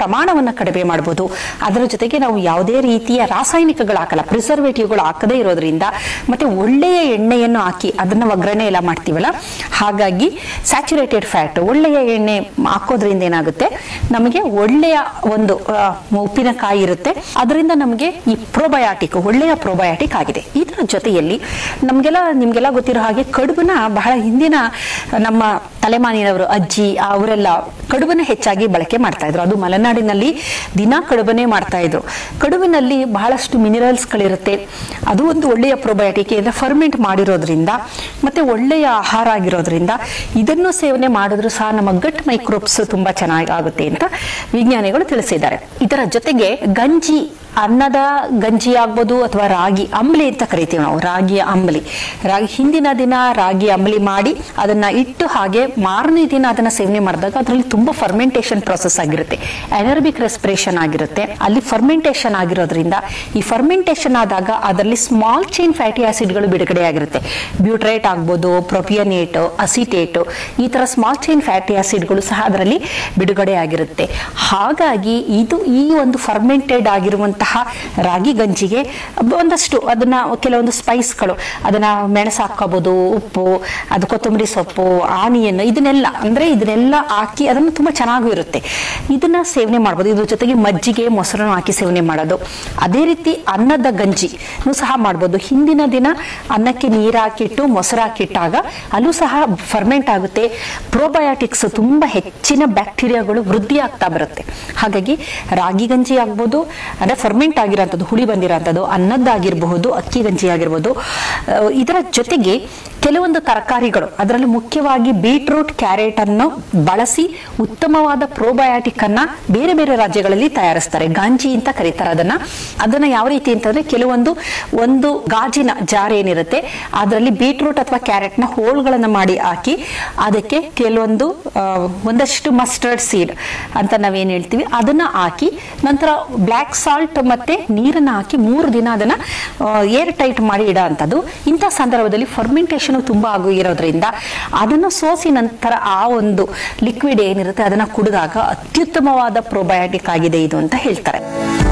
ಪ್ರಮಾಣವನ್ನು ಕಡಿಮೆ ಮಾಡಬಹುದು ಅದರ ಜೊತೆಗೆ ನಾವು ಯಾವುದೇ ರೀತಿಯ ರಾಸಾಯನಿಕಗಳು ಹಾಕಲ್ಲ ಪ್ರಿಸರ್ವೇಟಿವ್ಗಳು ಹಾಕದೇ ಇರೋದ್ರಿಂದ ಮತ್ತೆ ಒಳ್ಳೆಯ ಎಣ್ಣೆಯನ್ನು ಹಾಕಿ ಅದನ್ನ ಒಗ್ಗರಣೆ ಎಲ್ಲ ಮಾಡ್ತೀವಲ್ಲ ಹಾಗಾಗಿ ಸ್ಯಾಚುರೇಟೆಡ್ ಫ್ಯಾಟ್ ಒಳ್ಳೆಯ ಎಣ್ಣೆ ಹಾಕೋದ್ರಿಂದ ಏನಾಗುತ್ತೆ ನಮಗೆ ಒಳ್ಳೆಯ ಒಂದು ಆ, ಉಪ್ಪಿನಕಾಯಿ ಇರುತ್ತೆ ಅದರಿಂದ ನಮಗೆ ಈ ಪ್ರೋಬಯಾಟಿಕ್ ಒಳ್ಳೆಯ ಪ್ರೋಬಯಾಟಿಕ್ ಆಗಿದೆ ಇದರ ಜೊತೆಯಲ್ಲಿ ನಮಗೆಲ್ಲ ನಿಮ್ಗೆಲ್ಲ ಗೊತ್ತಿರೋ ಹಾಗೆ ಕಡುಬನ್ನ ಬಹಳ ಹಿಂದಿನ ನಮ್ಮ ತಲೆಮಾನಿನವರು ಅಜ್ಜಿ ಅವರೆಲ್ಲ ಕಡುಬನ್ನ ಹೆಚ್ಚಾಗಿ ಬಳಕೆ ಮಾಡ್ತಾ ಇದ್ರು ಅದು ಮಲೆನಾಡಿನಲ್ಲಿ ದಿನ ಕಡುಬನ್ನೇ ಮಾಡ್ತಾ ಇದ್ರು ಕಡುಬಿನಲ್ಲಿ ಬಹಳಷ್ಟು ಮಿನರಲ್ಸ್ಗಳಿರುತ್ತೆ ಅದು ಒಂದು ಒಳ್ಳೆಯ ಪ್ರೋಬಯೋಟಿಕ್ ಅಂದ್ರೆ ಫರ್ಮೆಂಟ್ ಮಾಡಿರೋದ್ರಿಂದ ಮತ್ತೆ ಒಳ್ಳೆಯ ಆಹಾರ ಆಗಿರೋದ್ರಿಂದ ಇದನ್ನು ಸೇವನೆ ಮಾಡಿದ್ರು ಸಹ ನಮ್ಮ ಗಟ್ ಮೈಕ್ರೋಬ್ಸ್ ತುಂಬಾ ಚೆನ್ನಾಗಿ ಆಗುತ್ತೆ ಅಂತ ವಿಜ್ಞಾನಿಗಳು ತಿಳಿಸಿದ್ದಾರೆ ಇದರ ಜೊತೆಗೆ ಗಂಜಿ ಅನ್ನದ ಗಂಜಿ ಆಗ್ಬೋದು ಅಥವಾ ರಾಗಿ ಅಂಬಲಿ ಅಂತ ಕರಿತೀವಿ ನಾವು ರಾಗಿಯ ಅಂಬಲಿ ರಾಗಿ ಹಿಂದಿನ ದಿನ ರಾಗಿ ಅಂಬಲಿ ಮಾಡಿ ಅದನ್ನ ಇಟ್ಟು ಹಾಗೆ ಮಾರನೇ ದಿನ ಅದನ್ನ ಸೇವನೆ ಮಾಡಿದಾಗ ಅದರಲ್ಲಿ ತುಂಬಾ ಫರ್ಮೆಂಟೇಷನ್ ಪ್ರೊಸೆಸ್ ಆಗಿರುತ್ತೆ ಎನರ್ಬಿಕ್ ರೆಸ್ಪಿರೇಷನ್ ಆಗಿರುತ್ತೆ ಅಲ್ಲಿ ಫರ್ಮೆಂಟೇಷನ್ ಆಗಿರೋದ್ರಿಂದ ಈ ಫರ್ಮೆಂಟೇಷನ್ ಆದಾಗ ಅದರಲ್ಲಿ ಸ್ಮಾಲ್ ಚೈನ್ ಫ್ಯಾಟಿ ಆಸಿಡ್ಗಳು ಬಿಡುಗಡೆ ಆಗಿರುತ್ತೆ ಬ್ಯೂಟ್ರೇಟ್ ಆಗ್ಬೋದು ಪ್ರೊಪಿಯನೇಟ್ ಅಸಿಟೇಟ್ ಈ ತರ ಸ್ಮಾಲ್ ಚೈನ್ ಫ್ಯಾಟಿ ಆಸಿಡ್ಗಳು ಸಹ ಅದರಲ್ಲಿ ಬಿಡುಗಡೆ ಆಗಿರುತ್ತೆ ಹಾಗಾಗಿ ಇದು ಈ ಒಂದು ಫರ್ಮೆಂಟೆಡ್ ಆಗಿರುವಂತಹ ರಾಗಿ ಗಂಜಿಗೆ ಒಂದಷ್ಟು ಅದನ್ನ ಕೆಲವೊಂದು ಸ್ಪೈಸ್ಗಳು ಅದನ್ನ ಮೆಣಸು ಹಾಕೋಬಹುದು ಉಪ್ಪು ಅದು ಕೊತ್ತಂಬರಿ ಸೊಪ್ಪು ಆನಿಯನ್ ಇದನ್ನೆಲ್ಲ ಅಂದ್ರೆ ಇದನ್ನೆಲ್ಲ ಹಾಕಿ ಅದನ್ನು ತುಂಬಾ ಚೆನ್ನಾಗೂ ಇರುತ್ತೆ ಇದನ್ನ ಸೇವನೆ ಮಾಡ್ಬೋದು ಇದ್ರ ಜೊತೆಗೆ ಮಜ್ಜಿಗೆ ಮೊಸರನ್ನು ಹಾಕಿ ಸೇವನೆ ಮಾಡೋದು ಅದೇ ರೀತಿ ಅನ್ನದ ಗಂಜಿ ಸಹ ಮಾಡ್ಬೋದು ಹಿಂದಿನ ದಿನ ಅನ್ನಕ್ಕೆ ನೀರು ಹಾಕಿಟ್ಟು ಮೊಸರು ಹಾಕಿಟ್ಟಾಗ ಅಲ್ಲೂ ಸಹ ಫರ್ಮೆಂಟ್ ಆಗುತ್ತೆ ಪ್ರೋಬಯೋಟಿಕ್ಸ್ ತುಂಬಾ ಹೆಚ್ಚಿನ ಬ್ಯಾಕ್ಟೀರಿಯಾಗಳು ವೃದ್ಧಿ ಆಗ್ತಾ ಬರುತ್ತೆ ಹಾಗಾಗಿ ರಾಗಿ ಗಂಜಿ ಆಗ್ಬೋದು ಅಂದ್ರೆ ಫರ್ಮೆಂಟ್ ಆಗಿರೋಂಥದ್ದು ಹುಳಿ ಬಂದಿರೋಂಥದ್ದು ಅನ್ನದ್ದಾಗಿರಬಹುದು ಅಕ್ಕಿ ಗಂಜಿ ಆಗಿರ್ಬೋದು ಆ, ಇದರ ಜೊತೆಗೆ ಕೆಲವೊಂದು ತರಕಾರಿಗಳು ಅದರಲ್ಲಿ ಮುಖ್ಯವಾಗಿ ಬೀಟ್ರೂಟ್ ಕ್ಯಾರೆಟ್ ಅನ್ನು ಬಳಸಿ ಉತ್ತಮವಾದ ಪ್ರೋಬಯಾಟಿಕ್ ಅನ್ನ ಬೇರೆ ಬೇರೆ ರಾಜ್ಯಗಳಲ್ಲಿ ತಯಾರಿಸ್ತಾರೆ ಗಾಂಜಿ ಅಂತ ಕರೀತಾರೆ ಅದನ್ನ ಅದನ್ನ ಯಾವ ರೀತಿ ಅಂತಂದ್ರೆ ಕೆಲವೊಂದು ಒಂದು ಗಾಜಿನ ಜಾರ್ ಏನಿರುತ್ತೆ ಅದರಲ್ಲಿ ಬೀಟ್ರೂಟ್ ಅಥವಾ ಕ್ಯಾರೆಟ್ ನ ಹೋಳ್ಗಳನ್ನ ಮಾಡಿ ಹಾಕಿ ಅದಕ್ಕೆ ಕೆಲವೊಂದು ಆ, ಒಂದಷ್ಟು ಮಸ್ಟರ್ಡ್ ಸೀಡ್ ಅಂತ ನಾವೇನ್ ಹೇಳ್ತೀವಿ ಅದನ್ನ ಹಾಕಿ ನಂತರ ಬ್ಲ್ಯಾಕ್ ಸಾಲ್ಟ್ ಮತ್ತೆ ನೀರನ್ನ ಹಾಕಿ ಮೂರು ದಿನ ಅದನ್ನ ಏರ್ ಟೈಟ್ ಮಾಡಿ ಇಡೋ ಅಂತದ್ದು ಇಂಥ ಸಂದರ್ಭದಲ್ಲಿ ಫರ್ಮೆಂಟೇಷನ್ ತುಂಬಾ ಆಗಿರೋದ್ರಿಂದ ಅದನ್ನು ಸೋಸಿ ನಂತರ ಆ ಒಂದು ಲಿಕ್ವಿಡ್ ಏನಿರುತ್ತೆ ಅದನ್ನ ಕುಡಿದಾಗ ಅತ್ಯುತ್ತಮವಾದ ಪ್ರೋಬಯಾಟಿಕ್ ಆಗಿದೆ ಇದು ಅಂತ ಹೇಳ್ತಾರೆ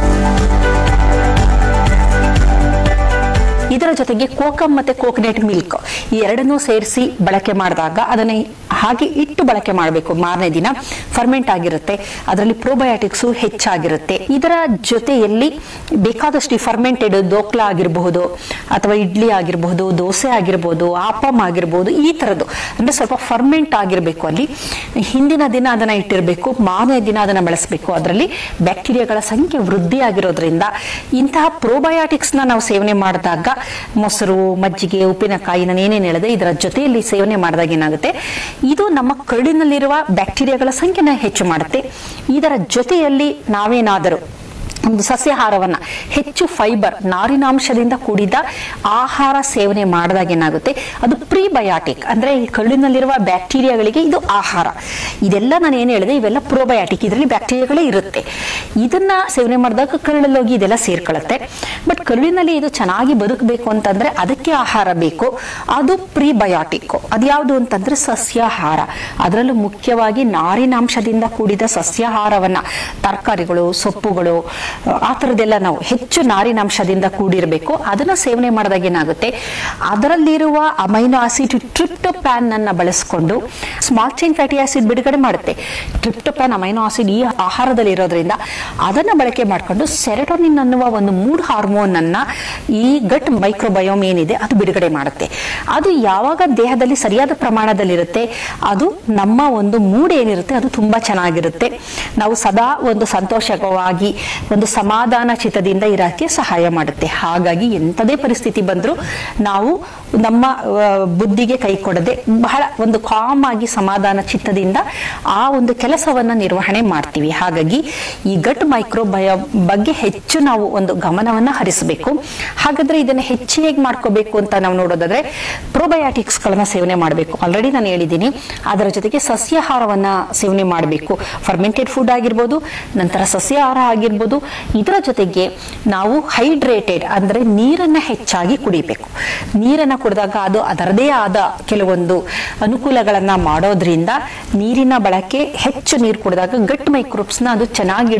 ಇದರ ಜೊತೆಗೆ ಕೋಕಮ್ ಮತ್ತೆ ಕೋಕೋನಟ್ ಮಿಲ್ಕ್ ಈ ಎರಡನ್ನೂ ಸೇರಿಸಿ ಬಳಕೆ ಮಾಡಿದಾಗ ಅದನ್ನ ಹಾಗೆ ಇಟ್ಟು ಬಳಕೆ ಮಾಡಬೇಕು ಮಾರನೇ ದಿನ ಫರ್ಮೆಂಟ್ ಆಗಿರುತ್ತೆ ಅದರಲ್ಲಿ ಪ್ರೋಬಯೋಟಿಕ್ಸ್ ಹೆಚ್ಚಾಗಿರುತ್ತೆ ಇದರ ಜೊತೆಯಲ್ಲಿ ಬೇಕಾದಷ್ಟು ಫರ್ಮೆಂಟೆಡ್ ದೋಕ್ಲಾ ಆಗಿರಬಹುದು ಅಥವಾ ಇಡ್ಲಿ ಆಗಿರಬಹುದು ದೋಸೆ ಆಗಿರಬಹುದು ಆಪಮ್ ಆಗಿರಬಹುದು ಈ ತರದ್ದು ಅಂದ್ರೆ ಸ್ವಲ್ಪ ಫರ್ಮೆಂಟ್ ಆಗಿರಬೇಕು ಅಲ್ಲಿ ಹಿಂದಿನ ದಿನ ಅದನ್ನ ಇಟ್ಟಿರಬೇಕು ಮಾರನೇ ದಿನ ಅದನ್ನ ಬಳಸಬೇಕು ಅದರಲ್ಲಿ ಬ್ಯಾಕ್ಟೀರಿಯಾಗಳ ಸಂಖ್ಯೆ ವೃದ್ಧಿ ಆಗಿರೋದ್ರಿಂದ ಇಂತಹ ಪ್ರೋಬಯೋಟಿಕ್ಸ್ ನ ನಾವು ಸೇವನೆ ಮಾಡಿದಾಗ ಮೊಸರು ಮಜ್ಜಿಗೆ ಉಪ್ಪಿನಕಾಯಿ ನಾನು ಏನೇನು ಹೇಳಿದೆ ಇದರ ಜೊತೆಯಲ್ಲಿ ಸೇವನೆ ಮಾಡಿದಾಗ ಏನಾಗುತ್ತೆ ಇದು ನಮ್ಮ ಕರುಳಿನಲ್ಲಿರುವ ಬ್ಯಾಕ್ಟೀರಿಯಾಗಳ ಸಂಖ್ಯೆನ ಹೆಚ್ಚು ಮಾಡುತ್ತೆ ಇದರ ಜೊತೆಯಲ್ಲಿ ನಾವೇನಾದರೂ ಒಂದು ಸಸ್ಯಾಹಾರವನ್ನ ಹೆಚ್ಚು ಫೈಬರ್ ನಾರಿನಾಂಶದಿಂದ ಕೂಡಿದ ಆಹಾರ ಸೇವನೆ ಮಾಡಿದಾಗ ಏನಾಗುತ್ತೆ ಅದು ಪ್ರೀಬಯಾಟಿಕ್ ಅಂದ್ರೆ ಈ ಕರುಳಿನಲ್ಲಿರುವ ಬ್ಯಾಕ್ಟೀರಿಯಾಗಳಿಗೆ ಇದು ಆಹಾರ ಇದೆಲ್ಲ ನಾನು ಏನು ಹೇಳಿದೆ ಇವೆಲ್ಲ ಪ್ರೋಬಯಾಟಿಕ್ ಇದರಲ್ಲಿ ಬ್ಯಾಕ್ಟೀರಿಯಾಗಳೇ ಇರುತ್ತೆ ಇದನ್ನ ಸೇವನೆ ಮಾಡಿದಾಗ ಕರುಳಲ್ಲಿ ಹೋಗಿ ಇದೆಲ್ಲ ಸೇರ್ಕೊಳ್ಳುತ್ತೆ ಬಟ್ ಕರುಳಿನಲ್ಲಿ ಇದು ಚೆನ್ನಾಗಿ ಬದುಕಬೇಕು ಅಂತಂದ್ರೆ ಅದಕ್ಕೆ ಆಹಾರ ಬೇಕು ಅದು ಪ್ರೀಬಯಾಟಿಕ್ ಅದ್ಯಾವುದು ಅಂತಂದ್ರೆ ಸಸ್ಯಾಹಾರ ಅದರಲ್ಲೂ ಮುಖ್ಯವಾಗಿ ನಾರಿನಾಂಶದಿಂದ ಕೂಡಿದ ಸಸ್ಯಾಹಾರವನ್ನ ತರಕಾರಿಗಳು ಸೊಪ್ಪುಗಳು ಆ ಥರದ್ದೆಲ್ಲ ನಾವು ಹೆಚ್ಚು ನಾರಿನಾಂಶದಿಂದ ಕೂಡಿರಬೇಕು ಅದನ್ನ ಸೇವನೆ ಮಾಡಿದಾಗ ಏನಾಗುತ್ತೆ ಅದರಲ್ಲಿರುವ ಅಮೈನೋ ಆಸಿಡ್ ಟ್ರಿಪ್ಟೋಪ್ಯಾನ್ ಅನ್ನ ಬಳಸಿಕೊಂಡು ಸ್ಮಾಲ್ ಚೈನ್ ಫ್ಯಾಟಿ ಆಸಿಡ್ ಬಿಡುಗಡೆ ಮಾಡುತ್ತೆ ಟ್ರಿಪ್ಟೋಪ್ಯಾನ್ ಅಮೈನೋ ಆಸಿಡ್ ಈ ಆಹಾರದಲ್ಲಿ ಇರೋದ್ರಿಂದ ಅದನ್ನ ಬಳಕೆ ಮಾಡಿಕೊಂಡು ಸೆರೆಟೋನಿನ್ ಅನ್ನುವ ಒಂದು ಮೂಡ್ ಹಾರ್ಮೋನ್ ಅನ್ನ ಈ ಗಟ್ ಮೈಕ್ರೋಬಯೋಮ್ ಏನಿದೆ ಅದು ಬಿಡುಗಡೆ ಮಾಡುತ್ತೆ ಅದು ಯಾವಾಗ ದೇಹದಲ್ಲಿ ಸರಿಯಾದ ಪ್ರಮಾಣದಲ್ಲಿರುತ್ತೆ ಅದು ನಮ್ಮ ಒಂದು ಮೂಡ್ ಏನಿರುತ್ತೆ ಅದು ತುಂಬಾ ಚೆನ್ನಾಗಿರುತ್ತೆ ನಾವು ಸದಾ ಒಂದು ಸಂತೋಷವಾಗಿ ಒಂದು ಸಮಾಧಾನ ಚಿತ್ತದಿಂದ ಇರಕ್ಕೆ ಸಹಾಯ ಮಾಡುತ್ತೆ ಹಾಗಾಗಿ ಎಂಥದೇ ಪರಿಸ್ಥಿತಿ ಬಂದರೂ ನಾವು ನಮ್ಮ ಆ, ಬುದ್ಧಿಗೆ ಕೈ ಕೊಡದೆ ಬಹಳ ಒಂದು ಕಾಮ್ ಆಗಿ ಸಮಾಧಾನ ಚಿತ್ತದಿಂದ ಆ ಒಂದು ಕೆಲಸವನ್ನ ನಿರ್ವಹಣೆ ಮಾಡ್ತೀವಿ ಹಾಗಾಗಿ ಈ ಗಟ್ ಮೈಕ್ರೋಬಯ ಬಗ್ಗೆ ಹೆಚ್ಚು ನಾವು ಒಂದು ಗಮನವನ್ನ ಹರಿಸಬೇಕು ಹಾಗಾದ್ರೆ ಇದನ್ನ ಹೆಚ್ಚು ಹೇಗೆ ಮಾಡ್ಕೋಬೇಕು ಅಂತ ನಾವು ನೋಡೋದಾದ್ರೆ ಪ್ರೋಬಯಾಟಿಕ್ಸ್ ಗಳನ್ನ ಸೇವನೆ ಮಾಡಬೇಕು ಆಲ್ರೆಡಿ ನಾನು ಹೇಳಿದ್ದೀನಿ ಅದರ ಜೊತೆಗೆ ಸಸ್ಯಾಹಾರವನ್ನ ಸೇವನೆ ಮಾಡಬೇಕು ಫರ್ಮೆಂಟೆಡ್ ಫುಡ್ ಆಗಿರ್ಬೋದು ನಂತರ ಸಸ್ಯಾಹಾರ ಆಗಿರ್ಬೋದು ಇದರ ಜೊತೆಗೆ ನಾವು ಹೈಡ್ರೇಟೆಡ್ ಅಂದ್ರೆ ನೀರನ್ನ ಹೆಚ್ಚಾಗಿ ಕುಡಿಬೇಕು ನೀರನ್ನ ಕುಡಿದಾಗ ಅದು ಅದರದೇ ಆದ ಕೆಲವೊಂದು ಅನುಕೂಲಗಳನ್ನ ಮಾಡೋದ್ರಿಂದ ನೀರಿನ ಬಳಕೆ ಹೆಚ್ಚು ನೀರು ಕುಡಿದಾಗ ಗಟ್ ಮೈಕ್ರೋಬ್ಸ್ನ ಅದು ಚೆನ್ನಾಗಿ